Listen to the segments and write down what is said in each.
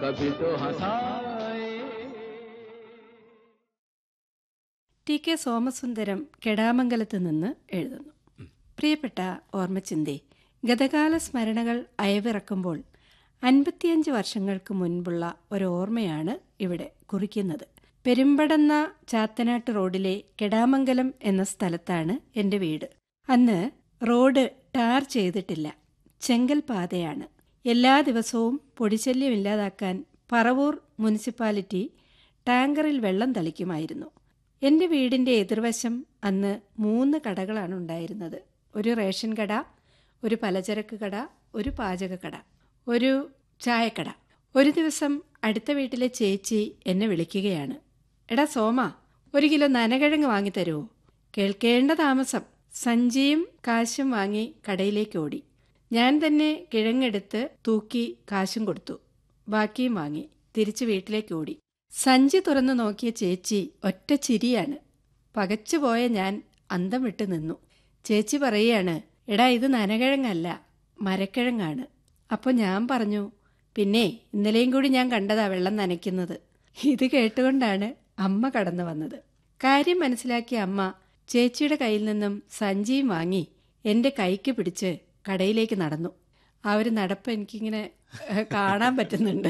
कभी तो हंसाए ടി കെ സോമസുന്ദരം കെടാമംഗലത്ത് നിന്ന് എഴുതുന്നു പ്രിയപ്പെട്ട ഓർമ്മച്ചിന്തേ ഗതകാല സ്മരണകൾ അയവിറക്കുമ്പോൾ അൻപത്തിയഞ്ച് വർഷങ്ങൾക്ക് മുൻപുള്ള ഒരു ഓർമ്മയാണ് ഇവിടെ കുറിക്കുന്നത് പെരുമ്പടന്ന ചാത്തനാട്ട് റോഡിലെ കെടാമംഗലം എന്ന സ്ഥലത്താണ് എൻ്റെ വീട് അന്ന് റോഡ് ടാർ ചെയ്തിട്ടില്ല ചെങ്കൽ പാതയാണ് എല്ലാ ദിവസവും പൊടിശല്യം ഇല്ലാതാക്കാൻ പറവൂർ മുനിസിപ്പാലിറ്റി ടാങ്കറിൽ വെള്ളം തളിക്കുമായിരുന്നു എൻ്റെ വീടിൻ്റെ എതിർവശം അന്ന് മൂന്ന് കടകളാണ് ഉണ്ടായിരുന്നത് ഒരു റേഷൻ കട ഒരു പലചരക്ക് കട ഒരു പാചക കട ഒരു ചായക്കട ഒരു ദിവസം അടുത്ത വീട്ടിലെ ചേച്ചി എന്നെ വിളിക്കുകയാണ് എടാ സോമ ഒരു കിലോ നനകിഴങ്ങ് വാങ്ങിത്തരുമോ കേൾക്കേണ്ട താമസം സഞ്ചിയും കാശും വാങ്ങി കടയിലേക്ക് ഓടി ഞാൻ തന്നെ കിഴങ്ങെടുത്ത് തൂക്കി കാശും കൊടുത്തു ബാക്കിയും വാങ്ങി തിരിച്ച് വീട്ടിലേക്ക് ഓടി സഞ്ചി തുറന്നു നോക്കിയ ചേച്ചി ഒറ്റ ചിരിയാണ് പകച്ചുപോയ ഞാൻ അന്തം വിട്ട് നിന്നു ചേച്ചി പറയുകയാണ് എടാ ഇത് നനകിഴങ്ങല്ല മരക്കിഴങ്ങാണ് അപ്പോൾ ഞാൻ പറഞ്ഞു പിന്നെ ഇന്നലെയും കൂടി ഞാൻ കണ്ടതാ വെള്ളം നനയ്ക്കുന്നത് ഇത് കേട്ടുകൊണ്ടാണ് അമ്മ കടന്നു വന്നത് കാര്യം മനസ്സിലാക്കിയ അമ്മ ചേച്ചിയുടെ കയ്യിൽ നിന്നും സഞ്ചിയും വാങ്ങി എൻ്റെ കൈക്ക് പിടിച്ച് കടയിലേക്ക് നടന്നു ആ ഒരു നടപ്പ് എനിക്കിങ്ങനെ ഏഹ്, കാണാൻ പറ്റുന്നുണ്ട്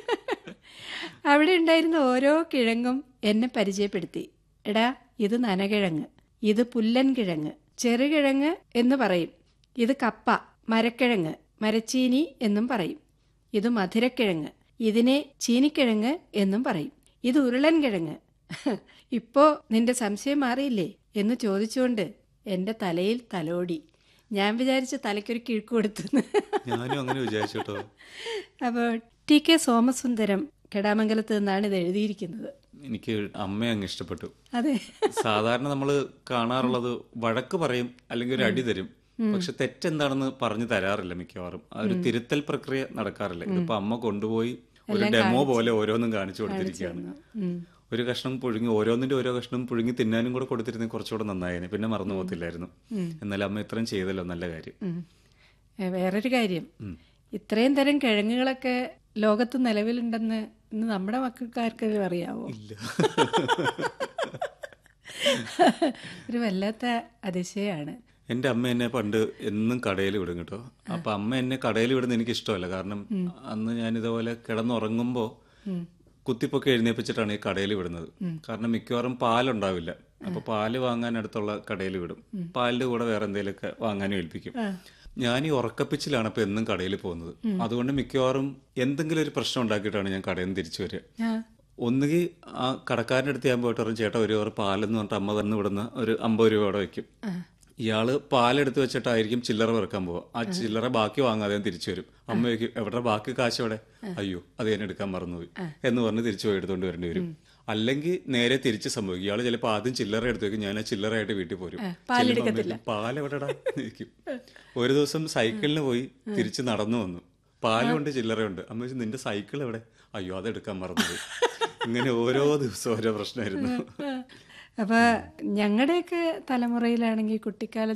അവിടെ ഉണ്ടായിരുന്ന ഓരോ കിഴങ്ങും എന്നെ പരിചയപ്പെടുത്തി എടാ ഇത് നനകിഴങ്ങ് ഇത് പുല്ലൻ കിഴങ്ങ് ചെറുകിഴങ്ങ് എന്ന് പറയും ഇത് കപ്പ മരക്കിഴങ്ങ് മരച്ചീനി എന്നും പറയും ഇത് മധുരക്കിഴങ്ങ് ഇതിനെ ചീനിക്കിഴങ്ങ് എന്നും പറയും ഇത് ഉരുളൻ കിഴങ്ങ് ഇപ്പോ നിന്റെ സംശയം മാറിയില്ലേ എന്ന് ചോദിച്ചുകൊണ്ട് എന്റെ തലയിൽ തലോടി ഞാൻ വിചാരിച്ച് തലയ്ക്കൊരു കിഴക്ക് കൊടുത്തു ഞാനും അങ്ങനെ വിചാരിച്ചു കേട്ടോ അപ്പോൾ ടി കെ സോമസുന്ദരം കെടാമംഗലത്ത് നിന്നാണ് ഇത് എഴുതിയിരിക്കുന്നത് എനിക്ക് അമ്മയെ അങ്ങ് ഇഷ്ടപ്പെട്ടു അതെ സാധാരണ നമ്മൾ കാണാറുള്ളത് വഴക്ക് പറയും അല്ലെങ്കിൽ ഒരു അടി തരും പക്ഷെ തെറ്റെന്താണെന്ന് പറഞ്ഞു തരാറില്ല മിക്കവാറും ആ ഒരു തിരുത്തൽ പ്രക്രിയ നടക്കാറില്ല ഇതിപ്പോ അമ്മ കൊണ്ടുപോയി ഒരു ഡെമോ പോലെ ഓരോന്നും കാണിച്ചു കൊടുത്തിരിക്കുകയാണ് ഒരു കഷ്ണം പുഴുങ്ങി ഓരോന്നിന്റെ ഓരോ കഷ്ണം പുഴുങ്ങി തിന്നാനും കൂടെ കൊടുത്തിരുന്നെങ്കിൽ കുറച്ചുകൂടെ നന്നായേനെ പിന്നെ മറന്നു പോകത്തില്ലായിരുന്നു എന്നാലും അമ്മ ഇത്രയും ചെയ്തല്ലോ നല്ല കാര്യം ഉം. ഏ, വേറൊരു കാര്യം ഇത്രയും തരം കിഴങ്ങുകളൊക്കെ ലോകത്ത് നിലവിലുണ്ടെന്ന് ഇന്ന് നമ്മുടെ മക്കൾക്കാർക്കും അറിയാവോ ഇല്ല ഒരു വല്ലാത്ത അതിശയാണ് എന്റെ അമ്മ എന്നെ പണ്ട് എന്നും കടയിൽ വിടും കേട്ടോ അപ്പൊ അമ്മ എന്നെ കടയിൽ വിടുന്ന എനിക്ക് ഇഷ്ടമല്ല കാരണം അന്ന് ഞാൻ ഇതുപോലെ കിടന്നുറങ്ങുമ്പോ കുത്തിപ്പൊക്കെ എഴുന്നേപ്പിച്ചിട്ടാണ് ഈ കടയിൽ വിടുന്നത് കാരണം മിക്കവാറും പാലുണ്ടാവില്ല അപ്പൊ പാല് വാങ്ങാൻ അടുത്തുള്ള കടയിൽ വിടും പാലിന്റെ കൂടെ വേറെ എന്തെങ്കിലുമൊക്കെ വാങ്ങാനും ഏൽപ്പിക്കും ഞാൻ ഈ ഉറക്കപ്പിച്ചിലാണ് അപ്പൊ എന്നും കടയിൽ പോകുന്നത് അതുകൊണ്ട് മിക്കവാറും എന്തെങ്കിലും ഒരു പ്രശ്നം ഉണ്ടാക്കിയിട്ടാണ് ഞാൻ കടയിൽ നിന്ന് തിരിച്ചു വരിക ആ ഒന്നുകിൽ ആ കടക്കാരൻ്റെ അടുത്ത് ഞാൻ പോയിട്ട് പറയും ചേട്ടാ ഒരു ഓവർ പാലെന്ന് പറഞ്ഞിട്ട് അമ്മ തന്നു വിടുന്ന ഒരു അമ്പത് രൂപ അവിടെ വെക്കും ഇയാള് പാലെടുത്ത് വെച്ചിട്ടായിരിക്കും ചില്ലറ വെറുക്കാൻ പോവുക ആ ചില്ലറ ബാക്കി വാങ്ങാതെ ഞാൻ തിരിച്ചു വരും അമ്മ ചോദിക്കും എവിടെ ബാക്കി കാശ് എവിടെ അയ്യോ അത് ഞാൻ എടുക്കാൻ മറന്നുപോയി എന്ന് പറഞ്ഞ് തിരിച്ചു പോയി എടുത്തോണ്ട് വരേണ്ടി വരും അല്ലെങ്കിൽ നേരെ തിരിച്ച് സംഭവിക്കും ഇയാള് ചിലപ്പോൾ ആദ്യം ചില്ലറ എടുത്ത് വെക്കും ഞാൻ ആ ചില്ലറയായിട്ട് വീട്ടിൽ പോരും ചെല്ലുമ്പോ അമ്മ ചോദിക്കും, പാൽ എവിടെടാ എന്ന് ചോദിക്കും ഒരു ദിവസം സൈക്കിളിന് പോയി തിരിച്ച് നടന്നു വന്നു പാലുണ്ട് ചില്ലറയുണ്ട് അമ്മ ചോദിച്ചു നിന്റെ സൈക്കിൾ എവിടെ അയ്യോ അത് എടുക്കാൻ മറന്നുപോയി ഇങ്ങനെ ഓരോ ദിവസവും ഓരോ പ്രശ്നമായിരുന്നു അപ്പൊ ഞങ്ങളുടെയൊക്കെ തലമുറയിലാണെങ്കിൽ കുട്ടിക്കാലത്ത്